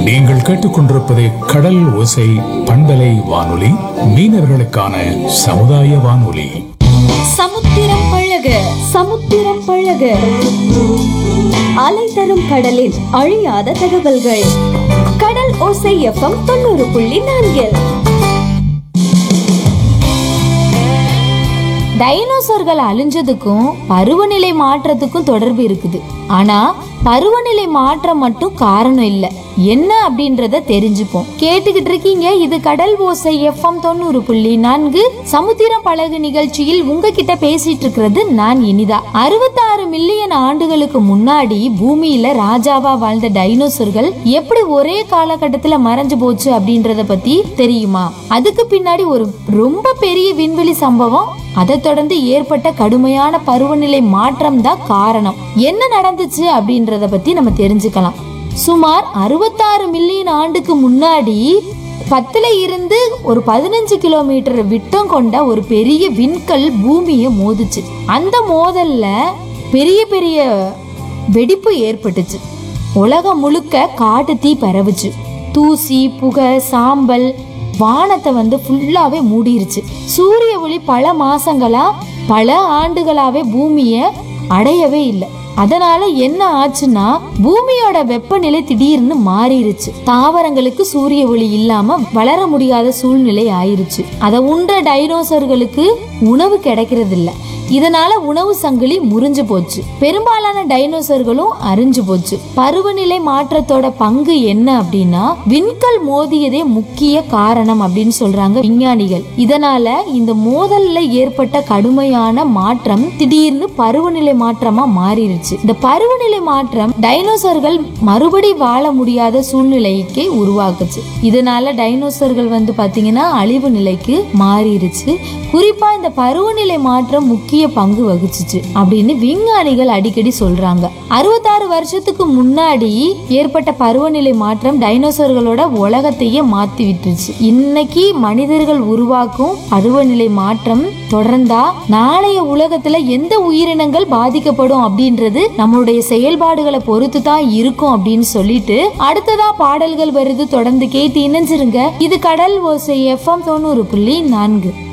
நீங்கள் கேட்டுக்கொண்டிருப்பது கடல் ஓசை பண்பலை வானொலி மீனவர்களுக்கான சமுதாய வானொலி சமுத்திரம் பழக சமுத்திரம் பழக அலை தரும் கடலின் அழியாத தகவல்கள் கடல் ஓசை எஃப்எம் தொண்ணூறு புள்ளி நான்கில் டைனோசர்கள் அழிஞ்சதுக்கும் பருவநிலை மாற்றத்துக்கும் தொடர்பு இருக்குது ஆனா பருவநிலை மாற்றம் மட்டும் காரணம் இல்ல என்ன அப்படின்றத தெரிஞ்சுப்போம் கேட்டுக்கிட்டு இருக்கீங்க இது கடல் ஓசை எஃப்எம் தொண்ணூறு புள்ளி நான்கு சமுத்திரம் பழகு நிகழ்ச்சியில் உங்ககிட்ட பேசிட்டு இருக்கிறது நான் இனிதா அறுபத்தாறு மில்லியன் ஆண்டுகளுக்கு முன்னாடி பூமியில ராஜாவா வாழ்ந்த டைனோசர்கள் எப்படி ஒரே காலகட்டத்துல மறைஞ்சு போச்சு அப்படின்றத பத்தி தெரியுமா அதுக்கு பின்னாடி ஒரு ரொம்ப பெரிய விண்வெளி சம்பவம் அதை தொடர்ந்து ஏற்பட்ட கடுமையான பருவநிலை மாற்றம் தான் காரணம் என்ன நடந்துச்சு அப்படின்றத பத்தி நம்ம தெரிஞ்சுக்கலாம் சுமார் அறுபத்தாறு மில்லியன் ஆண்டுக்கு முன்னாடி பத்துல இருந்து ஒரு பதினஞ்சு கிலோமீட்டர் விட்டம் கொண்ட ஒரு பெரிய விண்கல் பூமியை மோதுச்சு அந்த மோதல்ல பெரிய பெரிய வெடிப்பு ஏற்பட்டுச்சு உலகம் முழுக்க காட்டு தீ பரவுச்சு தூசி புகை சாம்பல் வானத்தை வந்து ஃபுல்லாவே மூடிருச்சு சூரிய ஒளி பல மாசங்களா பல ஆண்டுகளாவே பூமிய அடையவே இல்லை அதனால என்ன ஆச்சுன்னா பூமியோட வெப்பநிலை திடீர்னு மாறிடுச்சு தாவரங்களுக்கு சூரிய ஒளி இல்லாம வளர முடியாத சூழ்நிலை ஆயிருச்சு அதை உண்ட டைனோசர்களுக்கு உணவு கிடைக்கிறது இல்ல இதனால உணவு சங்கிலி முறிஞ்சு போச்சு பெரும்பாலான டைனோசர்களும் அரிஞ்சு போச்சு பருவநிலை மாற்றத்தோட பங்கு என்ன அப்படின்னா விண்கல் மோதியதே முக்கிய காரணம் அப்படின்னு சொல்றாங்க விஞ்ஞானிகள் இதனால இந்த மோதல்ல ஏற்பட்ட கடுமையான மாற்றம் திடீர்னு பருவநிலை மாற்றமா மாறிடுச்சு இந்த பருவநிலை மாற்றம் டைனோசர்கள் மறுபடி வாழ முடியாத சூழ்நிலைக்கு உருவாக்குச்சு இதனால டைனோசர்கள் வந்து பாத்தீங்கன்னா அழிவு நிலைக்கு மாறிடுச்சு குறிப்பா இந்த பருவநிலை மாற்றம் முக்கிய பங்கு வகிச்சுச்சு அப்படின்னு விஞ்ஞானிகள் அடிக்கடி சொல்றாங்க அறுபத்தாறு வருஷத்துக்கு முன்னாடி ஏற்பட்ட பருவநிலை மாற்றம் டைனோசர்களோட உலகத்தையே மாத்தி விட்டுருச்சு இன்னைக்கு மனிதர்கள் உருவாக்கும் பருவநிலை மாற்றம் தொடர்ந்தா நாளைய உலகத்துல எந்த உயிரினங்கள் பாதிக்கப்படும் அப்படின்றது நம்மளுடைய செயல்பாடுகளை பொறுத்து தான் இருக்கும் அப்படின்னு சொல்லிட்டு அடுத்ததா பாடல்கள் வருது தொடர்ந்து கேட்டு இணைஞ்சிருங்க இது கடல் ஓசை எஃப்எம் தொண்ணூறு புள்ளி நான்கு